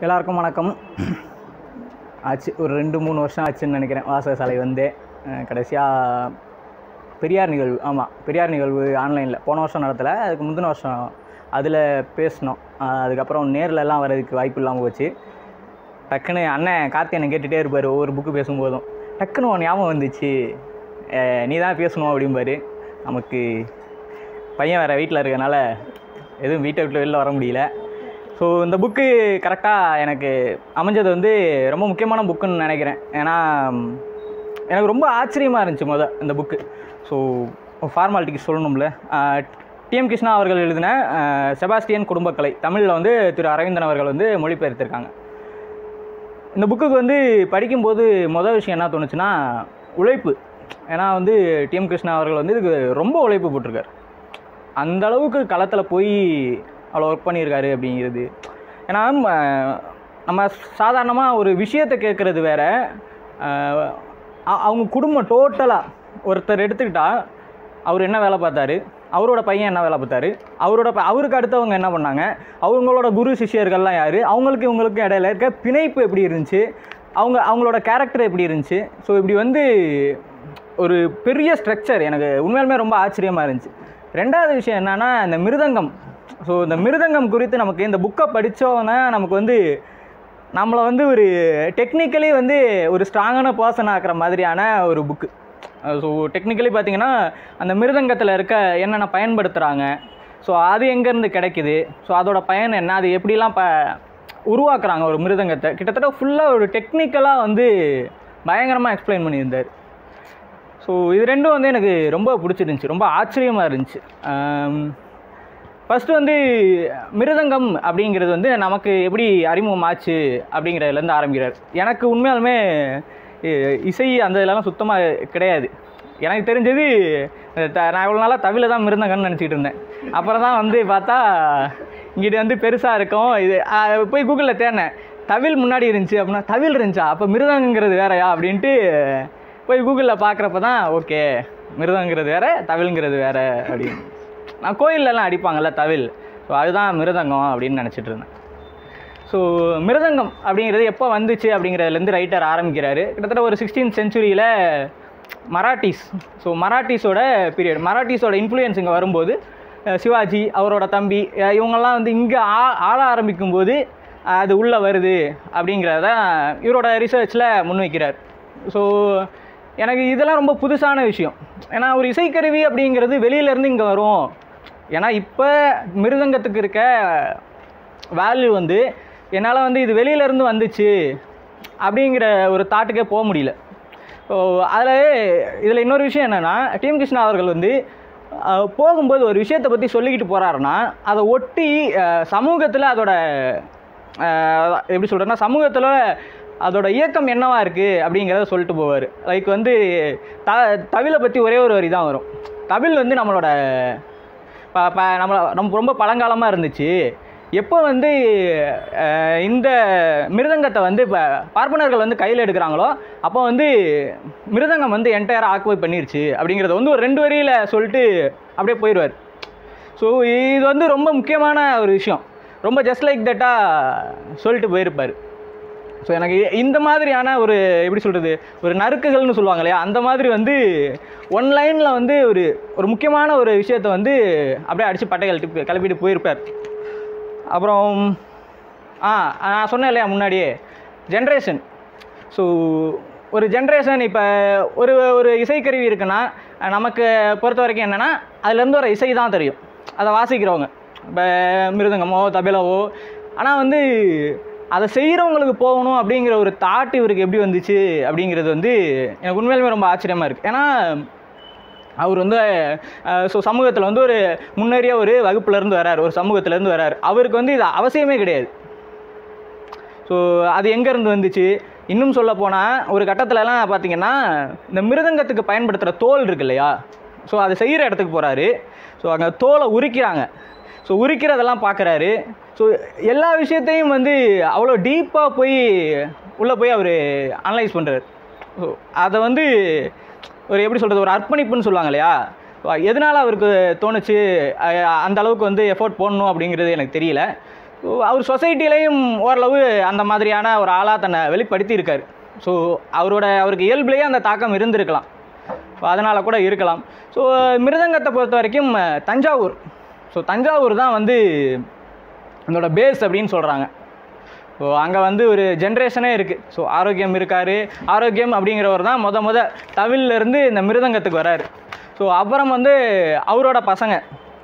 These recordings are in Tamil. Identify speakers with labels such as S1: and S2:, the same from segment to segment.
S1: எல்லாருக்கும் வணக்கம் ஆச்சு ஒரு ரெண்டு மூணு வருஷம் ஆச்சுன்னு நினைக்கிறேன் வாசகசாலை வந்து கடைசியாக பெரியார் நிகழ்வு ஆமாம் பெரியார் நிகழ்வு ஆன்லைனில் போன வருஷம் நடத்தலை அதுக்கு முந்தின வருஷம் அதில் பேசினோம் அஹ் அதுக்கப்புறம் நேர்லலாம் வர்றதுக்கு வாய்ப்பு இல்லாமல் போச்சு டக்குன்னு அண்ணன் கார்த்தி அண்ணன் கேட்டுகிட்டே இருப்பார் ஒவ்வொரு புக்கு பேசும்போதும் டக்குன்னு உன் ஞாபகம் வந்துச்சு அஹ் நீ தான் பேசணும் அப்படிம்பாரு நமக்கு பையன் வேறு வீட்டில் இருக்கனால எதுவும் வீட்டை விட்டு வெளில வர முடியல ஸோ இந்த புக்கு கரெக்டாக எனக்கு அமைஞ்சது வந்து ரொம்ப முக்கியமான புக்குன்னு நினைக்கிறேன் ஏன்னா ம், எனக்கு ரொம்ப ஆச்சரியமாக இருந்துச்சு முத இந்த புக்கு ஸோ ஃபார்மாலிட்டிக்கு சொல்லணும்ல டிஎம் கிருஷ்ணா அவர்கள் எழுதின அஹ், செபாஸ்டியன் குடும்பக்கலை தமிழில் வந்து திரு அரவிந்தன் அவர்கள் வந்து மொழிபெயர்த்திருக்காங்க இந்த புக்குக்கு வந்து படிக்கும்போது மொதல் விஷயம் என்ன தோணுச்சுன்னா உழைப்பு ஏன்னா வந்து டிஎம் கிருஷ்ணா அவர்கள் வந்து இதுக்கு ரொம்ப உழைப்பு போட்டிருக்காரு அந்த அளவுக்கு களத்தில் போய் அவ்வளோ ஒர்க் பண்ணியிருக்காரு அப்படிங்கிறது ஏன்னா ம, நம்ம சாதாரணமாக ஒரு விஷயத்தை கேட்குறது வேற அஹ், அ- அவங்க குடும்பம் டோட்டலாக ஒருத்தர் எடுத்துக்கிட்டா அவர் என்ன வேலை பார்த்தாரு அவரோட பையன் என்ன வேலை பார்த்தாரு அவரோட ப- அவருக்கு அடுத்தவங்க என்ன பண்ணாங்க அவங்களோட குரு சிஷ்யர்கள்லாம் யார் அவங்களுக்கு இவங்களுக்கு இடையில இருக்க பிணைப்பு எப்படி இருந்துச்சு அவங்க அவங்களோட கேரக்டர் எப்படி இருந்துச்சு ஸோ இப்படி வந்து ஒரு பெரிய ஸ்ட்ரக்சர் எனக்கு உண்மையாலுமே ரொம்ப ஆச்சரியமாக இருந்துச்சு ரெண்டாவது விஷயம் என்னன்னா இந்த மிருதங்கம் ஸோ இந்த மிருதங்கம் குறித்து நமக்கு இந்த புக்கை படித்தோன்னா நமக்கு வந்து நம்மளை வந்து ஒரு டெக்னிக்கலி வந்து ஒரு ஸ்ட்ராங்கான பர்சன் ஆக்குற மாதிரியான ஒரு புக்கு ஸோ டெக்னிக்கலி பார்த்தீங்கன்னா அந்த மிருதங்கத்தில் இருக்க என்னென்ன பயன்படுத்துகிறாங்க ஸோ அது எங்கேருந்து கிடைக்குது ஸோ அதோட பயன் என்ன அது எப்படிலாம் ப உருவாக்குறாங்க ஒரு மிருதங்கத்தை கிட்டத்தட்ட ஃபுல்லாக ஒரு டெக்னிக்கலாக வந்து பயங்கரமாக எக்ஸ்பிளைன் பண்ணியிருந்தார் ஸோ இது ரெண்டும் வந்து எனக்கு ரொம்ப பிடிச்சிருந்துச்சி ரொம்ப ஆச்சரியமாக இருந்துச்சு ஃபஸ்ட்டு வந்து மிருதங்கம் அப்படிங்கிறது வந்து நமக்கு எப்படி அறிமுகம் ஆச்சு அப்படிங்கிறதுலேருந்து ஆரம்பிக்கிறார் எனக்கு உண்மையாலுமே இ- இசை அந்த இதெல்லாம் சுத்தமாக கிடையாது எனக்கு தெரிஞ்சது த- நான் இவ்வளோ நாளாக தவில தான் மிருதங்கம்னு நினச்சிக்கிட்டு இருந்தேன் அப்புறம் தான் வந்து பார்த்தா இங்கிட்டு வந்து பெருசாக இருக்கும் இது ஆ, போய் கூகுளில் தேடினேன் தவில் முன்னாடி இருந்துச்சு அப்படின்னா தவில் இருந்துச்சா அப்போ மிருதங்கிறது வேறயா அப்படின்ட்டு போய் கூகுளில் பார்க்குறப்ப தான் ஓகே மிருதங்கிறது வேற தவில்ங்கிறது வேற அப்படின்னு நான் கோயில்லலாம் அடிப்பாங்கல்ல தவில் ஸோ அதுதான் மிருதங்கம் அப்படின்னு நினச்சிட்டு இருந்தேன் ஸோ மிருதங்கம் அப்படிங்கிறது எப்போ வந்துச்சு அப்படிங்கிறதுலேருந்து ரைட்டர் ஆரம்பிக்கிறாரு கிட்டத்தட்ட ஒரு சிக்ஸ்டீன் செஞ்சுரியில் மராட்டிஸ் ஸோ மராட்டிஸோட பீரியட் மராட்டிஸோட இன்ஃப்ளூயன்ஸ் இங்கே வரும்போது அஹ், சிவாஜி அவரோட தம்பி அஹ், இவங்கெல்லாம் வந்து இங்கே ஆ ஆள ஆரம்பிக்கும் போது அஹ், அது உள்ளே வருது அப்படிங்கிறத இவரோட ரிசர்ச்சில் முன்வைக்கிறார் ஸோ எனக்கு இதெல்லாம் ரொம்ப புதுசான விஷயம் ஏன்னா ஒரு இசைக்கருவி அப்படிங்கிறது வெளியிலேருந்து இங்கே வரும் ஏன்னா இப்போ மிருதங்கத்துக்கு இருக்க வேல்யூ வந்து என்னால் வந்து இது வெளியிலேருந்து வந்துச்சு அப்படிங்கிற ஒரு தாட்டுக்கே போக முடியல ஸோ அதில் இதில் இன்னொரு விஷயம் என்னென்னா டிஎம் கிருஷ்ணா அவர்கள் வந்து அஹ், போகும்போது ஒரு விஷயத்தை பற்றி சொல்லிக்கிட்டு போகிறாருன்னா அதை ஒட்டி சமூகத்தில் அதோட அஹ், எப்படி சொல்கிறேன்னா சமூகத்தில் அதோட இயக்கம் என்னவா இருக்குது அப்படிங்கிறத சொல்லிட்டு போவார் லைக் வந்து த தவிலை பற்றி ஒரே ஒரு வரி தான் வரும் தமிழ் வந்து நம்மளோட ப ப நம்மள நம்ம ரொம்ப பழங்காலமாக இருந்துச்சு எப்போ வந்து அஹ், இந்த மிருதங்கத்தை வந்து இப்போ பார்ப்பனர்கள் வந்து கையில் எடுக்கிறாங்களோ அப்போ வந்து மிருதங்கம் வந்து என்டையராக ஆக்குபை பண்ணிருச்சு அப்படிங்கிறத வந்து ஒரு ரெண்டு வரியில் சொல்லிட்டு அப்படியே போயிடுவார் ஸோ இது வந்து ரொம்ப முக்கியமான ஒரு விஷயம் ரொம்ப ஜஸ்ட் லைக் தட்டாக சொல்லிட்டு போயிருப்பார் ஸோ எனக்கு இ- இந்த மாதிரியான ஒரு எப்படி சொல்கிறது ஒரு நறுக்குகள்னு சொல்லுவாங்க இல்லையா அந்த மாதிரி வந்து ஒன் லைனில் வந்து ஒரு ஒரு முக்கியமான ஒரு விஷயத்தை வந்து அப்படியே அடித்து பட்டை கழட்டி கிளப்பிட்டு போயிருப்பார் அப்புறம் ஆ நான் சொன்னேன் இல்லையா முன்னாடியே ஜென்ரேஷன் ஸோ ஒரு ஜென்ரேஷன் இப்போ ஒரு ஒரு இசைக்கருவி இருக்குன்னா நமக்கு பொறுத்த வரைக்கும் என்னென்னா அதுலேருந்து ஒரு இசை தான் தெரியும் அதை வாசிக்கிறவங்க இப்போ மிருதங்கமோ தபிலாவோ ஆனால் வந்து அதை செய்கிறவங்களுக்கு போகணும் அப்படிங்கிற ஒரு தாட் இவருக்கு எப்படி வந்துச்சு அப்படிங்கிறது வந்து எனக்கு உண்மையிலுமே ரொம்ப ஆச்சரியமாக இருக்குது ஏன்னா அவர் வந்து ஸோ சமூகத்தில் வந்து ஒரு முன்னேறிய ஒரு வகுப்புலேருந்து வரார் ஒரு சமூகத்திலேருந்து வரார் அவருக்கு வந்து இது அவசியமே கிடையாது ஸோ அது எங்கேருந்து வந்துச்சு இன்னும் சொல்ல போனால் ஒரு கட்டத்துலலாம் பார்த்தீங்கன்னா இந்த மிருதங்கத்துக்கு பயன்படுத்துகிற தோல் இருக்கு இல்லையா ஸோ அதை செய்கிற இடத்துக்கு போகிறாரு ஸோ அங்கே தோலை உரிக்கிறாங்க ஸோ உரிக்கிறதெல்லாம் பார்க்குறாரு ஸோ எல்லா விஷயத்தையும் வந்து அவ்வளோ டீப்பாக போய் உள்ளே போய் அவர் அனலைஸ் பண்ணுறாரு ஸோ அதை வந்து ஒரு எப்படி சொல்கிறது ஒரு அர்ப்பணிப்புன்னு சொல்லுவாங்க இல்லையா எதனால் அவருக்கு தோணுச்சு அஹ் அந்த அளவுக்கு வந்து எஃபோர்ட் போடணும் அப்படிங்கிறது எனக்கு தெரியல ஸோ அவர் சொசைட்டிலையும் ஓரளவு அந்த மாதிரியான ஒரு ஆளாக தன்னை வெளிப்படுத்தியிருக்காரு ஸோ அவரோட அவருக்கு இயல்புலேயே அந்த தாக்கம் இருந்திருக்கலாம் ஸோ அதனால் கூட இருக்கலாம் ஸோ மிருதங்கத்தை பொறுத்த வரைக்கும் அஹ், தஞ்சாவூர் ஸோ தஞ்சாவூர் தான் வந்து இதோட பேஸ் அப்படின்னு சொல்கிறாங்க ஸோ அங்கே வந்து ஒரு ஜென்ரேஷனே இருக்குது ஸோ ஆரோக்கியம் இருக்கார் ஆரோக்கியம் அப்படிங்கிறவர் தான் முத முத தமிழ்ல இருந்து இந்த மிருதங்கத்துக்கு வராரு ஸோ அப்புறம் வந்து அவரோட பசங்க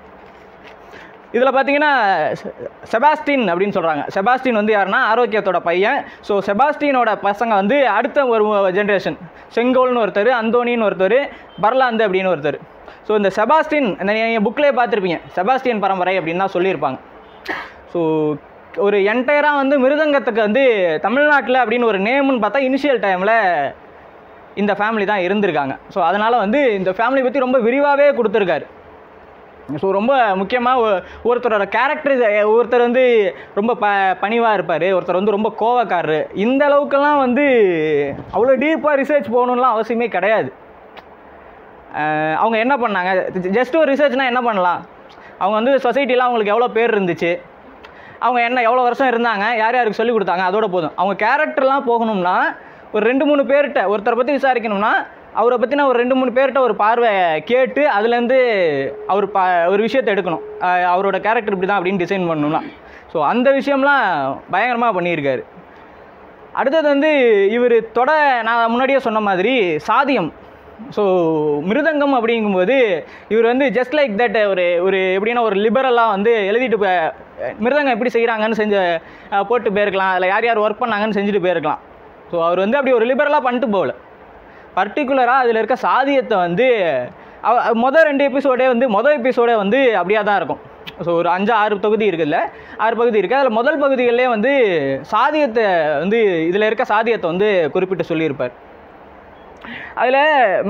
S1: இதில் பார்த்தீங்கன்னா செ- செபாஸ்டின் அப்படின்னு சொல்கிறாங்க செபாஸ்டின் வந்து யாருன்னா ஆரோக்கியத்தோட பையன் ஸோ செபாஸ்டினோட பசங்க வந்து அடுத்த ஒரு ஜென்ரேஷன் செங்கோல்னு ஒருத்தர் அந்தோனின்னு ஒருத்தர் பர்லாந்து அப்படின்னு ஒருத்தர் ஸோ இந்த செபாஸ்டின் இந்த நீங்கள் புக்லேயே பார்த்துருப்பீங்க செபாஸ்டியன் பரம்பரை அப்படின்னு தான் சொல்லியிருப்பாங்க ஸோ ஒரு என்டையராக வந்து மிருதங்கத்துக்கு வந்து தமிழ்நாட்டில் அப்படின்னு ஒரு நேம்னு பார்த்தா இனிஷியல் டைமில் இந்த ஃபேமிலி தான் இருந்திருக்காங்க ஸோ அதனால் வந்து இந்த ஃபேமிலி பற்றி ரொம்ப விரிவாகவே கொடுத்துருக்காரு ஸோ ரொம்ப முக்கியமாக ஒருத்தரோட கேரக்டர் ஒருத்தர் வந்து ரொம்ப ப பணிவாக இருப்பார் ஒருத்தர் வந்து ரொம்ப கோவக்காரரு இந்த அளவுக்கெல்லாம் வந்து அவ்வளோ டீப்பாக ரிசர்ச் போகணுன்னுலாம் அவசியமே கிடையாது அஹ் அவங்க என்ன பண்ணாங்க ஜஸ்ட் ஒரு ரிசர்ச்னால் என்ன பண்ணலாம் அவங்க வந்து சொசைட்டியில் அவங்களுக்கு எவ்வளோ பேர் இருந்துச்சு அவங்க என்ன எவ்வளோ வருஷம் இருந்தாங்க யார் யாருக்கு சொல்லி கொடுத்தாங்க அதோட போதும் அவங்க கேரக்டர்லாம் போகணும்னா ஒரு ரெண்டு மூணு பேர்கிட்ட ஒருத்தரை பற்றி விசாரிக்கணும்னா அவரை பற்றின ஒரு ரெண்டு மூணு பேர்கிட்ட ஒரு பார்வை கேட்டு அதுலேருந்து அவர் ப ஒரு விஷயத்தை எடுக்கணும் அஹ் அவரோட கேரக்டர் இப்படி தான் அப்படின்னு டிசைன் பண்ணணும்னா ஸோ அந்த விஷயம்லாம் பயங்கரமாக பண்ணியிருக்காரு அடுத்தது வந்து இவர் தொட நான் முன்னாடியே சொன்ன மாதிரி சாதியம் ஸோ மிருதங்கம் அப்படிங்கும்போது இவர் வந்து ஜஸ்ட் லைக் தட் ஒரு ஒரு எப்படின்னா ஒரு லிபரலாக வந்து எழுதிட்டு போய் மிருதங்கம் எப்படி செய்கிறாங்கன்னு செஞ்சு அஹ், போட்டு போயிருக்கலாம் அதில் யார் யார் ஒர்க் பண்ணாங்கன்னு செஞ்சுட்டு போயிருக்கலாம் ஸோ அவர் வந்து அப்படி ஒரு லிபரலாக பண்ணிட்டு போகல பர்டிகுலராக அதில் இருக்க சாதியத்தை வந்து அவ- மொதல் ரெண்டு எபிசோடே வந்து மொதல் எபிசோடே வந்து அப்படியே தான் இருக்கும் ஸோ ஒரு அஞ்சு ஆறு தொகுதி இருக்குல்ல ஆறு பகுதி இருக்குது அதில் முதல் பகுதிகளிலே வந்து சாதியத்தை வந்து இதில் இருக்க சாதியத்தை வந்து குறிப்பிட்டு சொல்லியிருப்பார் அதில்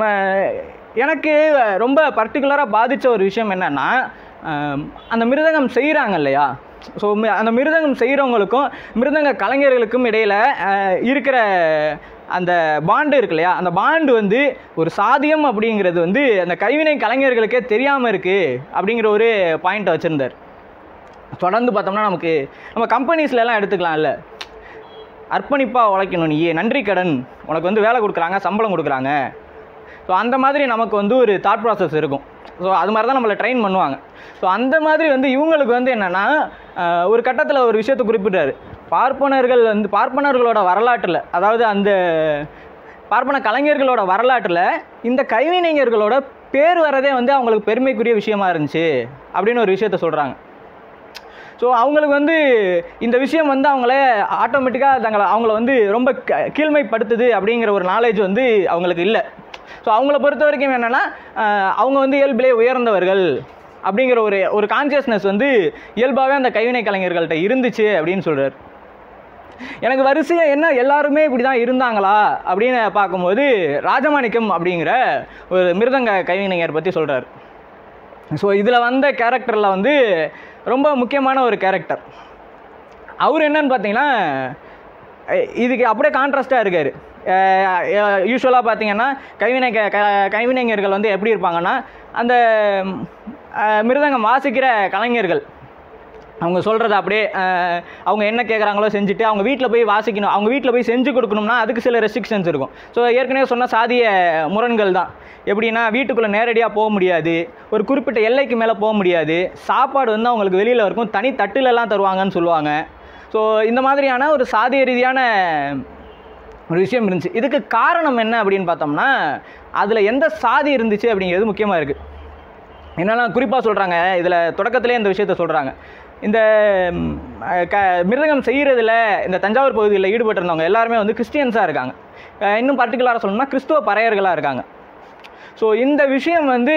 S1: எனக்கு ரொம்ப பர்டிகுலராக பாதித்த ஒரு விஷயம் என்னென்னா அந்த மிருதங்கம் செய்கிறாங்க இல்லையா ஸோ அந்த மிருதங்கம் செய்கிறவங்களுக்கும் மிருதங்க கலைஞர்களுக்கும் இடையில் அஹ், இருக்கிற அந்த பாண்டு இருக்கு இல்லையா அந்த பாண்டு வந்து ஒரு சாதியம் அப்படிங்கிறது வந்து அந்த கைவினை கலைஞர்களுக்கே தெரியாமல் இருக்குது அப்படிங்கிற ஒரு பாயிண்ட்டை வச்சுருந்தார் தொடர்ந்து பார்த்தோம்னா நமக்கு நம்ம கம்பெனிஸ்ல எல்லாம் எடுத்துக்கலாம்ல அர்ப்பணிப்பாக உழைக்கணும் நீ நன்றி கடன் உனக்கு வந்து வேலை கொடுக்குறாங்க சம்பளம் கொடுக்குறாங்க ஸோ அந்த மாதிரி நமக்கு வந்து ஒரு தாட் ப்ராசஸ் இருக்கும் ஸோ அது மாதிரி தான் நம்மளை ட்ரெயின் பண்ணுவாங்க ஸோ அந்த மாதிரி வந்து இவங்களுக்கு வந்து என்னென்னா ஒரு கட்டத்தில் ஒரு விஷயத்தை குறிப்பிட்டாரு பார்ப்பனர்கள் வந்து பார்ப்பனர்களோட வரலாற்றில் அதாவது அந்த பார்ப்பன கலைஞர்களோட வரலாற்றில் இந்த கைவினைஞர்களோட பேர் வரதே வந்து அவங்களுக்கு பெருமைக்குரிய விஷயமா இருந்துச்சு அப்படின்னு ஒரு விஷயத்த சொல்கிறாங்க ஸோ அவங்களுக்கு வந்து இந்த விஷயம் வந்து அவங்கள ஆட்டோமேட்டிக்காக தங்களை அவங்கள வந்து ரொம்ப க- கீழ்மைப்படுத்துது அப்படிங்கிற ஒரு நாலேஜ் வந்து அவங்களுக்கு இல்லை ஸோ அவங்கள பொறுத்த வரைக்கும் என்னென்னா அவங்க வந்து இயல்பிலே உயர்ந்தவர்கள் அப்படிங்கிற ஒரு ஒரு கான்சியஸ்னஸ் வந்து இயல்பாகவே அந்த கைவினை கலைஞர்கள்ட்ட இருந்துச்சு அப்படின்னு சொல்கிறார் எனக்கு வரிசையாக என்ன எல்லாருமே இப்படி தான் இருந்தாங்களா அப்படின்னு பார்க்கும்போது ராஜமாணிக்கம் அப்படிங்கிற ஒரு மிருதங்க கைவினைஞர் பற்றி சொல்கிறார் ஸோ இதில் வந்த கேரக்டரில் வந்து ரொம்ப முக்கியமான ஒரு கேரக்டர் அவர் என்னன்னு பார்த்தீங்கன்னா அஹ் இதுக்கு அப்படியே கான்ட்ராஸ்டாக இருக்கார் யூஸ்வலாக பார்த்தீங்கன்னா கைவினை க க- கைவினைஞர்கள் வந்து எப்படி இருப்பாங்கன்னா அந்த ம், அஹ், மிருதங்கம் வாசிக்கிற கலைஞர்கள் அவங்க சொல்கிறத அப்படியே அஹ், அவங்க என்ன கேட்குறாங்களோ செஞ்சுட்டு அவங்க வீட்டில் போய் வாசிக்கணும் அவங்க வீட்டில் போய் செஞ்சு கொடுக்கணும்னா அதுக்கு சில ரெஸ்ட்ரிக்ஷன்ஸ் இருக்கும் ஸோ ஏற்கனவே சொன்ன சாதிய முரண்கள் தான் எப்படின்னா வீட்டுக்குள்ளே நேரடியாக போக முடியாது ஒரு குறிப்பிட்ட எல்லைக்கு மேலே போக முடியாது சாப்பாடு வந்து அவங்களுக்கு வெளியில் இருக்கும் தனி தட்டுலலாம் தருவாங்கன்னு சொல்லுவாங்க ஸோ இந்த மாதிரியான ஒரு சாதிய ரீதியான ஒரு விஷயம் இருந்துச்சு இதுக்கு காரணம் என்ன அப்படின்னு பார்த்தோம்னா அதில் எந்த சாதி இருந்துச்சு அப்படிங்கிறது முக்கியமாக இருக்குது என்னெல்லாம் குறிப்பாக சொல்கிறாங்க இதில் தொடக்கத்திலே இந்த விஷயத்த சொல்கிறாங்க இந்த ம், அஹ், க மிருதங்கம் செய்கிறதுல இந்த தஞ்சாவூர் பகுதியில் ஈடுபட்டிருந்தவங்க எல்லாருமே வந்து கிறிஸ்டியன்ஸாக இருக்காங்க அஹ், இன்னும் பர்டிகுலராக சொல்லணும்னா கிறிஸ்துவ பறையர்களாக இருக்காங்க ஸோ இந்த விஷயம் வந்து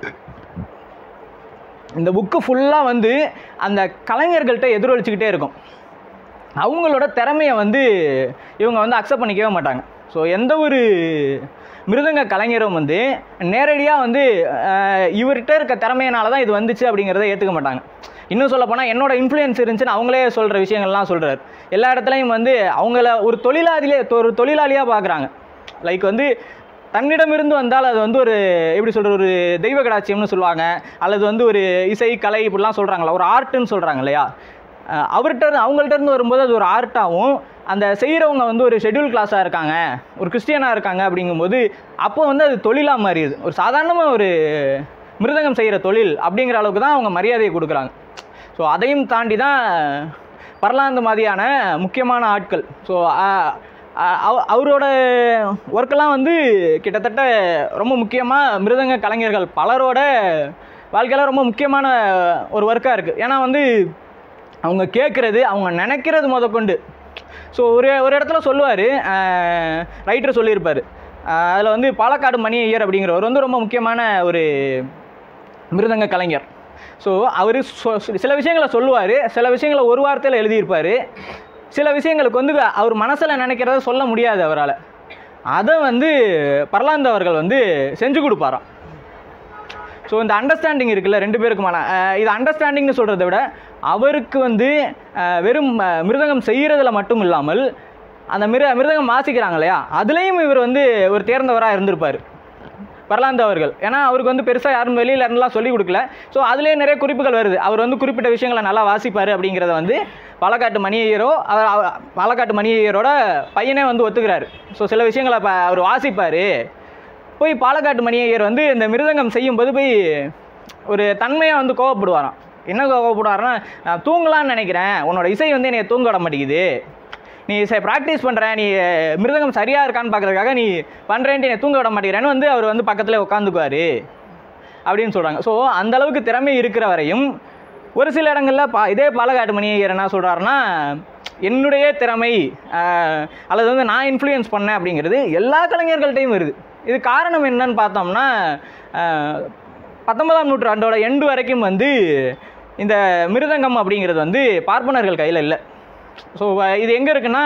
S1: இந்த புக்கு ஃபுல்லாக வந்து அந்த கலைஞர்கள்ட்ட எதிரொலிச்சுக்கிட்டே இருக்கும் அவங்களோட திறமையை வந்து இவங்க வந்து அக்செப்ட் பண்ணிக்கவே மாட்டாங்க ஸோ எந்த ஒரு மிருதங்க கலைஞரும் வந்து நேரடியாக வந்து அஹ், இவர்கிட்ட இருக்க திறமையினால தான் இது வந்துச்சு அப்படிங்கிறத ஏற்றுக்க மாட்டாங்க இன்னும் சொல்ல போனால் என்னோட இன்ஃப்ளூயன்ஸ் இருந்துச்சுன்னு அவங்களே சொல்கிற விஷயங்கள்லாம் சொல்கிறார் எல்லா இடத்துலையும் வந்து அவங்கள ஒரு தொழிலாளிலே ஒரு தொழிலாளியாக பார்க்குறாங்க லைக் வந்து தன்னிடமிருந்து வந்தால் அது வந்து ஒரு எப்படி சொல்கிற ஒரு தெய்வ கடாட்சியம்னு சொல்லுவாங்க அல்லது வந்து ஒரு இசை கலை இப்படிலாம் சொல்கிறாங்களா ஒரு ஆர்ட்டுன்னு சொல்கிறாங்க இல்லையா அஹ் அவர்கிட்ட இருந்து- அவங்கள்ட்ட இருந்து வரும்போது அது ஒரு ஆர்ட்டாகவும் அந்த செய்கிறவங்க வந்து ஒரு ஷெட்யூல் கிளாஸாக இருக்காங்க ஒரு கிறிஸ்டியனாக இருக்காங்க அப்படிங்கும்போது அப்போ வந்து அது தொழிலாக மாறிடுது ஒரு சாதாரணமாக ஒரு மிருதங்கம் செய்கிற தொழில் அப்படிங்கிற அளவுக்கு தான் அவங்க மரியாதையை கொடுக்குறாங்க ஸோ அதையும் தாண்டி தான் பரலாந்து மாதிரியான முக்கியமான ஆட்கள் ஸோ அவரோட ஒர்க்கெல்லாம் வந்து கிட்டத்தட்ட ரொம்ப முக்கியமாக மிருதங்க கலைஞர்கள் பலரோட வாழ்க்கையில் ரொம்ப முக்கியமான ஒரு ஒர்க்காக இருக்குது ஏன்னா வந்து அவங்க கேட்குறது அவங்க நினைக்கிறது முதற்கொண்டு ஸோ ஒரு ஒரு இடத்துல சொல்லுவார் ரைட்டர் சொல்லியிருப்பார் அதில் வந்து பாலக்காடு மணி ஐயர் அப்படிங்கிறவர் வந்து ரொம்ப முக்கியமான ஒரு மிருதங்க கலைஞர் ஸோ அவர் சில விஷயங்களை சொல்லுவார் சில விஷயங்களை ஒரு வார்த்தையில் எழுதியிருப்பார் சில விஷயங்களுக்கு வந்து அவர் மனசில் நினைக்கிறத சொல்ல முடியாது அவரால் அதை வந்து பரலாந்து அவர்கள் வந்து செஞ்சு கொடுப்பாராம் ஸோ இந்த அண்டர்ஸ்டாண்டிங் இருக்குல்ல ரெண்டு பேருக்குமான அஹ் இது அண்டர்ஸ்டாண்டிங்னு சொல்கிறத விட அவருக்கு வந்து அஹ் வெறும் அஹ், மிருதங்கம் செய்கிறதுல மட்டும் இல்லாமல் அந்த மிரு மிருதங்கம் வாசிக்கிறாங்க இல்லையா அதுலேயும் இவர் வந்து ஒரு தேர்ந்தவராக இருந்திருப்பார் பரலாந்து அவர்கள் ஏன்னா அவருக்கு வந்து பெருசாக யாரும் வெளியில இருந்தெல்லாம் சொல்லிக் கொடுக்கல ஸோ அதுலேயே நிறைய குறிப்புகள் வருது அவர் வந்து குறிப்பிட்ட விஷயங்களை நல்லா வாசிப்பார் அப்படிங்கிறத வந்து பாலக்காட்டு மணியையரோ அவர் அவர் பாலக்காட்டு மணியையரோட பையனே வந்து ஒத்துக்கிறாரு ஸோ சில விஷயங்களை இப்போ அவர் வாசிப்பார் போய் பாலக்காட்டு மணியையர் வந்து இந்த மிருதங்கம் செய்யும்போது போய் ஒரு தன்மையாக வந்து கோவப்படுவாராம் என்ன கோவப்படுவாருன்னா நான் தூங்கலாம்னு நினைக்கிறேன் உன்னோட இசை வந்து என்னை தூங்க விட மாட்டேங்குது நீ இசை ப்ராக்டிஸ் பண்ணுற நீ அஹ், மிருதங்கம் சரியாக இருக்கான்னு பார்க்கறதுக்காக நீ பண்ணுறேன்ட்டு என்னை தூங்க விட மாட்டேங்கிறேன்னு வந்து அவர் வந்து பக்கத்தில் உட்காந்துக்குவார் அப்படின்னு சொல்கிறாங்க ஸோ அந்த அளவுக்கு திறமை இருக்கிற வரையும் ஒரு சில இடங்களில் பா இதே பாலக்காட்டு மணியர் என்ன சொல்கிறாருன்னா என்னுடைய திறமை ஆஹ், அல்லது வந்து நான் இன்ஃப்ளூயன்ஸ் பண்ணேன் அப்படிங்கிறது எல்லா கலைஞர்கள்ட்டையும் வருது இது காரணம் என்னன்னு பார்த்தோம்னா ஆஹ், பத்தொன்பதாம் நூற்றாண்டோட எண்டு வரைக்கும் வந்து இந்த மிருதங்கம் அப்படிங்கிறது வந்து பார்ப்பனர்கள் கையில் இல்லை ஸோ இது எங்கே இருக்குன்னா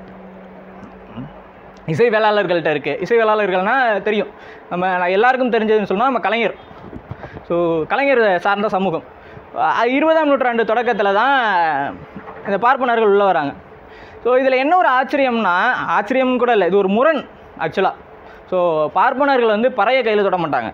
S1: இசை வேளாளர்கள்ட்ட இருக்குது இசை வேளாளர்கள்னா தெரியும் நம்ம நான் எல்லாருக்கும் தெரிஞ்சதுன்னு சொன்னால் நம்ம கலைஞர் ஸோ கலைஞர் சார்ந்த சமூகம் அஹ் இருபதாம் நூற்றாண்டு தொடக்கத்தில் தான் இந்த பார்ப்பனர்கள் உள்ளே வராங்க ஸோ இதில் என்ன ஒரு ஆச்சரியம்னா ஆச்சரியம் கூட இல்லை இது ஒரு முரண் ஆக்சுவலாக ஸோ பார்ப்பனர்கள் வந்து பறைய கையில் தொட மாட்டாங்க